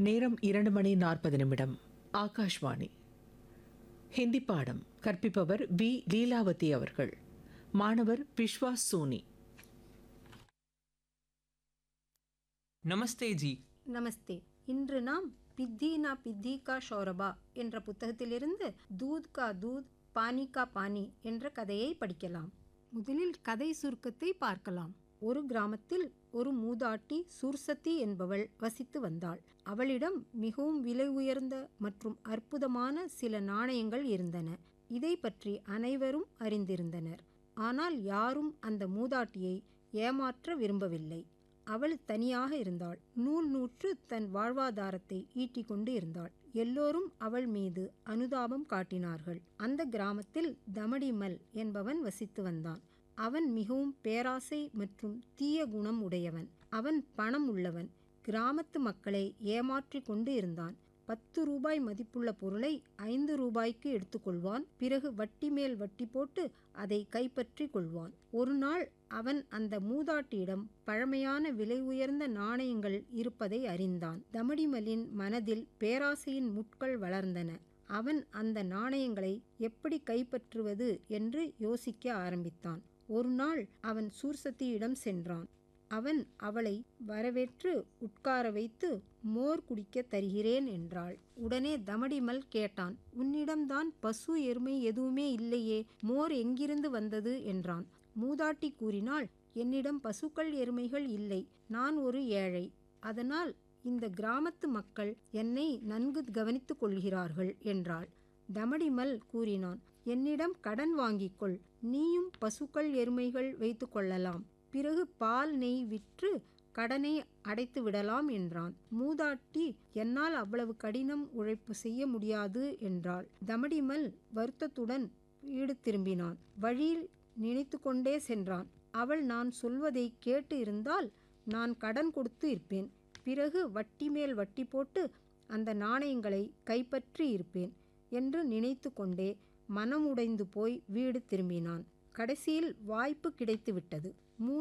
நேரம் இரண்டு மணி நாற்பது நிமிடம் ஆகாஷ்வாணி ஹிந்தி பாடம் கற்பிப்பவர் வி லீலாவதி அவர்கள் மாணவர் விஸ்வாஸ் சோனி நமஸ்தே ஜி நமஸ்தே இன்று நாம் பித்தி நா பித்தி கா ஷௌரபா என்ற புத்தகத்திலிருந்து தூத் கா தூத் பானி கா பானி என்ற கதையை படிக்கலாம் முதலில் கதை சுருக்கத்தை பார்க்கலாம் ஒரு கிராமத்தில் ஒரு மூதாட்டி சூர்சத்தி என்பவள் வசித்து வந்தாள் அவளிடம் மிகவும் விலை உயர்ந்த மற்றும் அற்புதமான சில நாணயங்கள் இருந்தன இதை பற்றி அனைவரும் அறிந்திருந்தனர் ஆனால் யாரும் அந்த மூதாட்டியை ஏமாற்ற விரும்பவில்லை அவள் தனியாக இருந்தாள் நூல் நூற்று தன் வாழ்வாதாரத்தை ஈட்டிக் கொண்டு இருந்தாள் எல்லோரும் அவள் மீது அனுதாபம் காட்டினார்கள் அந்த கிராமத்தில் தமடிமல் என்பவன் வசித்து வந்தான் அவன் மிகவும் பேராசை மற்றும் தீய குணம் உடையவன் அவன் பணம் உள்ளவன் கிராமத்து மக்களை ஏமாற்றிக் கொண்டு இருந்தான் பத்து ரூபாய் மதிப்புள்ள பொருளை ஐந்து ரூபாய்க்கு எடுத்துக்கொள்வான் பிறகு வட்டி மேல் வட்டி போட்டு அதை கைப்பற்றி கொள்வான் ஒரு நாள் அவன் அந்த மூதாட்டியிடம் பழமையான விலை உயர்ந்த நாணயங்கள் இருப்பதை அறிந்தான் தமடிமலின் மனதில் பேராசையின் முட்கள் வளர்ந்தன அவன் அந்த நாணயங்களை எப்படி கைப்பற்றுவது என்று யோசிக்க ஆரம்பித்தான் ஒரு நாள் அவன் சூர்சத்தியிடம் சென்றான் அவன் அவளை வரவேற்று உட்கார வைத்து மோர் குடிக்க தருகிறேன் என்றாள் உடனே தமடிமல் கேட்டான் உன்னிடம்தான் பசு எருமை எதுவுமே இல்லையே மோர் எங்கிருந்து வந்தது என்றான் மூதாட்டி கூறினாள் என்னிடம் பசுக்கள் எருமைகள் இல்லை நான் ஒரு ஏழை அதனால் இந்த கிராமத்து மக்கள் என்னை நன்கு கவனித்துக் கொள்கிறார்கள் என்றாள் தமடிமல் கூறினான் என்னிடம் கடன் வாங்கிக்கொள் நீயும் பசுக்கள் எருமைகள் வைத்து கொள்ளலாம் பிறகு பால் நெய் விற்று கடனை அடைத்து விடலாம் என்றான் மூதாட்டி என்னால் அவ்வளவு கடினம் உழைப்பு செய்ய முடியாது என்றாள் தமடிமல் வருத்தத்துடன் வீடு திரும்பினான் வழியில் நினைத்து கொண்டே சென்றான் அவள் நான் சொல்வதை கேட்டு இருந்தால் நான் கடன் கொடுத்து இருப்பேன் பிறகு வட்டி மேல் வட்டி போட்டு அந்த நாணயங்களை கைப்பற்றி இருப்பேன் என்று நினைத்து கொண்டே மனமுடைந்து போய் வீடு திரும்பினான் கடைசியில் வாய்ப்பு கிடைத்துவிட்டது மூ